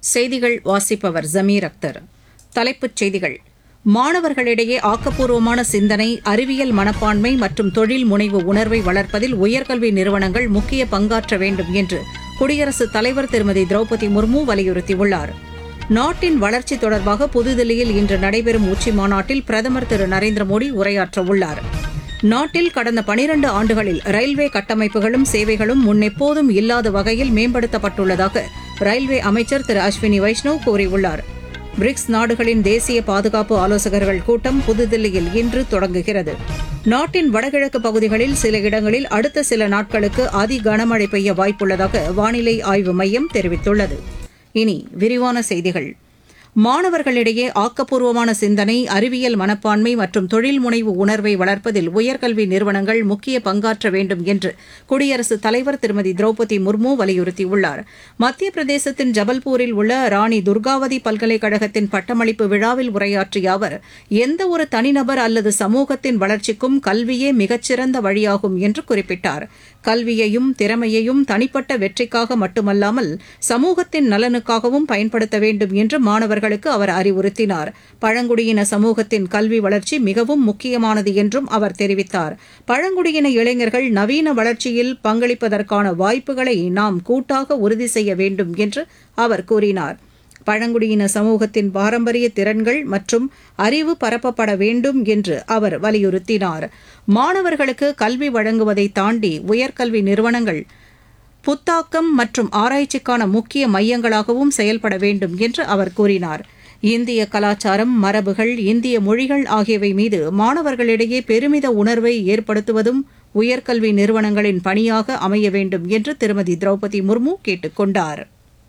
செய்திகள் வாசிப்பவர் ஜமீர் அக்தர் தலைப்புச் செய்திகள் மாணவர்களிடையே ஆக்கப்பூர்வமான சிந்தனை அறிவியல் மனப்பான்மை மற்றும் தொழில் முனைவு உணர்வை வளர்ப்பதில் உயர்கல்வி நிறுவனங்கள் முக்கிய பங்காற்ற வேண்டும் என்று குடியரசுத் தலைவர் திருமதி திரௌபதி முர்மு வலியுறுத்தியுள்ளார் நாட்டின் வளர்ச்சி தொடர்பாக புதுதில்லியில் இன்று நடைபெறும் உச்சி மாநாட்டில் பிரதமர் திரு நரேந்திர மோடி உரையாற்றவுள்ளார் நாட்டில் கடந்த பனிரண்டு ஆண்டுகளில் ரயில்வே கட்டமைப்புகளும் சேவைகளும் முன்னெப்போதும் இல்லாத வகையில் மேம்படுத்தப்பட்டுள்ளதாக ரயில்வே அமைச்சர் திரு அஸ்வினி வைஷ்ணவ் கூறியுள்ளார் பிரிக்ஸ் நாடுகளின் தேசிய பாதுகாப்பு ஆலோசகர்கள் கூட்டம் புதுதில்லியில் இன்று தொடங்குகிறது நாட்டின் வடகிழக்கு பகுதிகளில் சில இடங்களில் அடுத்த சில நாட்களுக்கு அதி கனமழை பெய்ய வாய்ப்புள்ளதாக வானிலை ஆய்வு மையம் தெரிவித்துள்ளது இனி விரிவான செய்திகள் மாணவர்களிடையே ஆக்கப்பூர்வமான சிந்தனை அறிவியல் மனப்பான்மை மற்றும் தொழில் முனைவு உணர்வை வளர்ப்பதில் உயர்கல்வி நிறுவனங்கள் முக்கிய பங்காற்ற வேண்டும் என்று குடியரசுத் தலைவர் திருமதி திரௌபதி முர்மு வலியுறுத்தியுள்ளார் மத்திய பிரதேசத்தின் ஜபல்பூரில் உள்ள ராணி துர்காவதி பல்கலைக்கழகத்தின் பட்டமளிப்பு விழாவில் உரையாற்றிய அவர் எந்த ஒரு தனிநபர் அல்லது சமூகத்தின் வளர்ச்சிக்கும் கல்வியே மிகச்சிறந்த வழியாகும் என்று குறிப்பிட்டார் கல்வியையும் திறமையையும் தனிப்பட்ட வெற்றிக்காக மட்டுமல்லாமல் சமூகத்தின் நலனுக்காகவும் பயன்படுத்த வேண்டும் என்று மாணவர்களுக்கு அவர் அறிவுறுத்தினார் பழங்குடியின சமூகத்தின் கல்வி வளர்ச்சி மிகவும் முக்கியமானது என்றும் அவர் தெரிவித்தார் பழங்குடியின இளைஞர்கள் நவீன வளர்ச்சியில் பங்களிப்பதற்கான வாய்ப்புகளை நாம் கூட்டாக உறுதி செய்ய வேண்டும் என்று அவர் கூறினார் பழங்குடியின சமூகத்தின் பாரம்பரிய திறன்கள் மற்றும் அறிவு பரப்பப்பட வேண்டும் என்று அவர் வலியுறுத்தினார் மாணவர்களுக்கு கல்வி வழங்குவதை தாண்டி உயர்கல்வி நிறுவனங்கள் புத்தாக்கம் மற்றும் ஆராய்ச்சிக்கான முக்கிய மையங்களாகவும் செயல்பட வேண்டும் என்று அவர் கூறினார் இந்திய கலாச்சாரம் மரபுகள் இந்திய மொழிகள் ஆகியவை மீது மாணவர்களிடையே பெருமித உணர்வை ஏற்படுத்துவதும் உயர்கல்வி நிறுவனங்களின் பணியாக அமைய வேண்டும் என்று திருமதி திரௌபதி முர்மு கேட்டுக் கொண்டாா்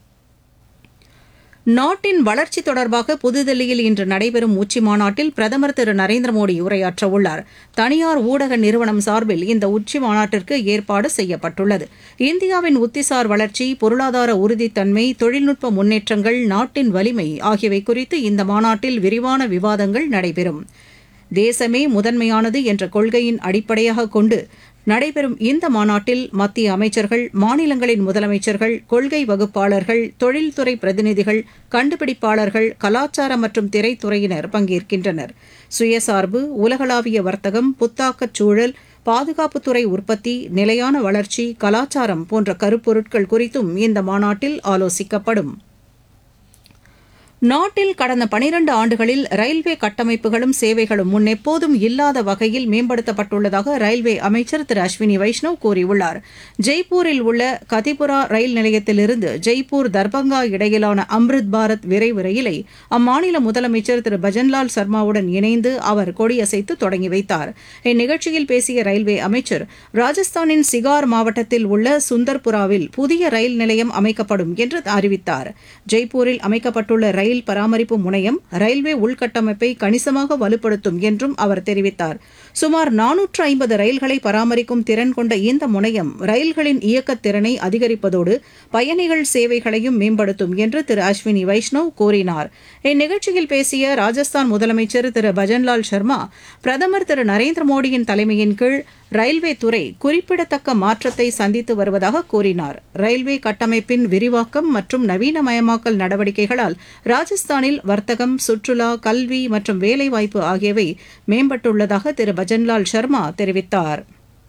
நாட்டின் வளர்ச்சி தொடர்பாக புதுதில்லியில் இன்று நடைபெறும் உச்சி மாநாட்டில் பிரதமர் திரு நரேந்திர மோடி உரையாற்றவுள்ளார் தனியார் ஊடக நிறுவனம் சார்பில் இந்த உச்சி மாநாட்டிற்கு ஏற்பாடு செய்யப்பட்டுள்ளது இந்தியாவின் உத்திசார் வளர்ச்சி பொருளாதார உறுதித்தன்மை தொழில்நுட்ப முன்னேற்றங்கள் நாட்டின் வலிமை ஆகியவை குறித்து இந்த மாநாட்டில் விரிவான விவாதங்கள் நடைபெறும் தேசமே முதன்மையானது என்ற கொள்கையின் அடிப்படையாக கொண்டு நடைபெறும் இந்த மாநாட்டில் மத்திய அமைச்சர்கள் மாநிலங்களின் முதலமைச்சர்கள் கொள்கை வகுப்பாளர்கள் தொழில்துறை பிரதிநிதிகள் கண்டுபிடிப்பாளர்கள் கலாச்சார மற்றும் திரைத்துறையினர் பங்கேற்கின்றனர் சுயசார்பு உலகளாவிய வர்த்தகம் புத்தாக்கச் சூழல் பாதுகாப்புத்துறை உற்பத்தி நிலையான வளர்ச்சி கலாச்சாரம் போன்ற கருப்பொருட்கள் குறித்தும் இந்த மாநாட்டில் ஆலோசிக்கப்படும் நாட்டில் கடந்த பனிரண்டு ஆண்டுகளில் ரயில்வே கட்டமைப்புகளும் சேவைகளும் முன்னெப்போதும் இல்லாத வகையில் மேம்படுத்தப்பட்டுள்ளதாக ரயில்வே அமைச்சர் திரு அஸ்வினி வைஷ்ணவ் கூறியுள்ளார் ஜெய்ப்பூரில் உள்ள கதிபுரா ரயில் நிலையத்திலிருந்து ஜெய்ப்பூர் தர்பங்கா இடையிலான அம்ரித் பாரத் விரைவு ரயிலை அம்மாநில முதலமைச்சர் திரு பஜன்லால் சர்மாவுடன் இணைந்து அவர் கொடியசைத்து தொடங்கி வைத்தார் இந்நிகழ்ச்சியில் பேசிய ரயில்வே அமைச்சர் ராஜஸ்தானின் சிகார் மாவட்டத்தில் உள்ள சுந்தர்புராவில் புதிய ரயில் நிலையம் அமைக்கப்படும் என்று அறிவித்தார் ஜெய்ப்பூரில் அமைக்கப்பட்டுள்ள ரயில் ரயில் பராமரிப்பு முனையம் ரயில்வே உள்கட்டமைப்பை கணிசமாக வலுப்படுத்தும் என்றும் அவர் தெரிவித்தார் சுமார் நானூற்று ஐம்பது ரயில்களை பராமரிக்கும் திறன் கொண்ட இந்த முனையம் ரயில்களின் இயக்கத் திறனை அதிகரிப்பதோடு பயணிகள் சேவைகளையும் மேம்படுத்தும் என்று திரு அஸ்வினி வைஷ்ணவ் கூறினார் இந்நிகழ்ச்சியில் பேசிய ராஜஸ்தான் முதலமைச்சர் திரு பஜன்லால் சர்மா பிரதமர் திரு நரேந்திர மோடியின் தலைமையின் கீழ் ரயில்வே துறை குறிப்பிடத்தக்க மாற்றத்தை சந்தித்து வருவதாக கூறினார் ரயில்வே கட்டமைப்பின் விரிவாக்கம் மற்றும் நவீனமயமாக்கல் நடவடிக்கைகளால் ராஜஸ்தானில் வர்த்தகம் சுற்றுலா கல்வி மற்றும் வேலைவாய்ப்பு ஆகியவை மேம்பட்டுள்ளதாக திரு பஜன்லால் சர்மா தெரிவித்தார்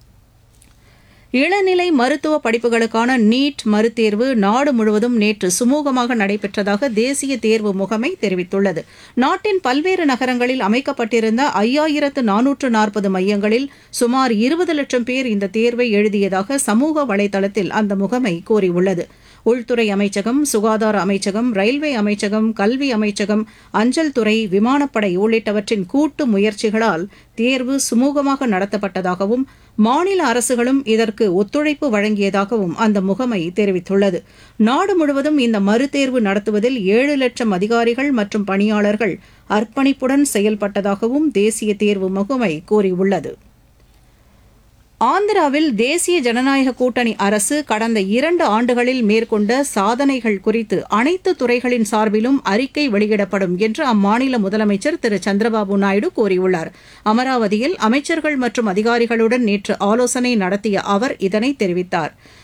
இளநிலை மருத்துவ படிப்புகளுக்கான நீட் மறுதேர்வு நாடு முழுவதும் நேற்று சுமூகமாக நடைபெற்றதாக தேசிய தேர்வு முகமை தெரிவித்துள்ளது நாட்டின் பல்வேறு நகரங்களில் அமைக்கப்பட்டிருந்த ஐயாயிரத்து நானூற்று நாற்பது மையங்களில் சுமார் இருபது லட்சம் பேர் இந்த தேர்வை எழுதியதாக சமூக வலைதளத்தில் அந்த முகமை கூறியுள்ளது உள்துறை அமைச்சகம் சுகாதார அமைச்சகம் ரயில்வே அமைச்சகம் கல்வி அமைச்சகம் அஞ்சல் துறை விமானப்படை உள்ளிட்டவற்றின் கூட்டு முயற்சிகளால் தேர்வு சுமூகமாக நடத்தப்பட்டதாகவும் மாநில அரசுகளும் இதற்கு ஒத்துழைப்பு வழங்கியதாகவும் அந்த முகமை தெரிவித்துள்ளது நாடு முழுவதும் இந்த மறுதேர்வு நடத்துவதில் ஏழு லட்சம் அதிகாரிகள் மற்றும் பணியாளர்கள் அர்ப்பணிப்புடன் செயல்பட்டதாகவும் தேசிய தேர்வு முகமை கூறியுள்ளது ஆந்திராவில் தேசிய ஜனநாயக கூட்டணி அரசு கடந்த இரண்டு ஆண்டுகளில் மேற்கொண்ட சாதனைகள் குறித்து அனைத்து துறைகளின் சார்பிலும் அறிக்கை வெளியிடப்படும் என்று அம்மாநில முதலமைச்சர் திரு சந்திரபாபு நாயுடு கூறியுள்ளார் அமராவதியில் அமைச்சர்கள் மற்றும் அதிகாரிகளுடன் நேற்று ஆலோசனை நடத்திய அவர் இதனை தெரிவித்தார்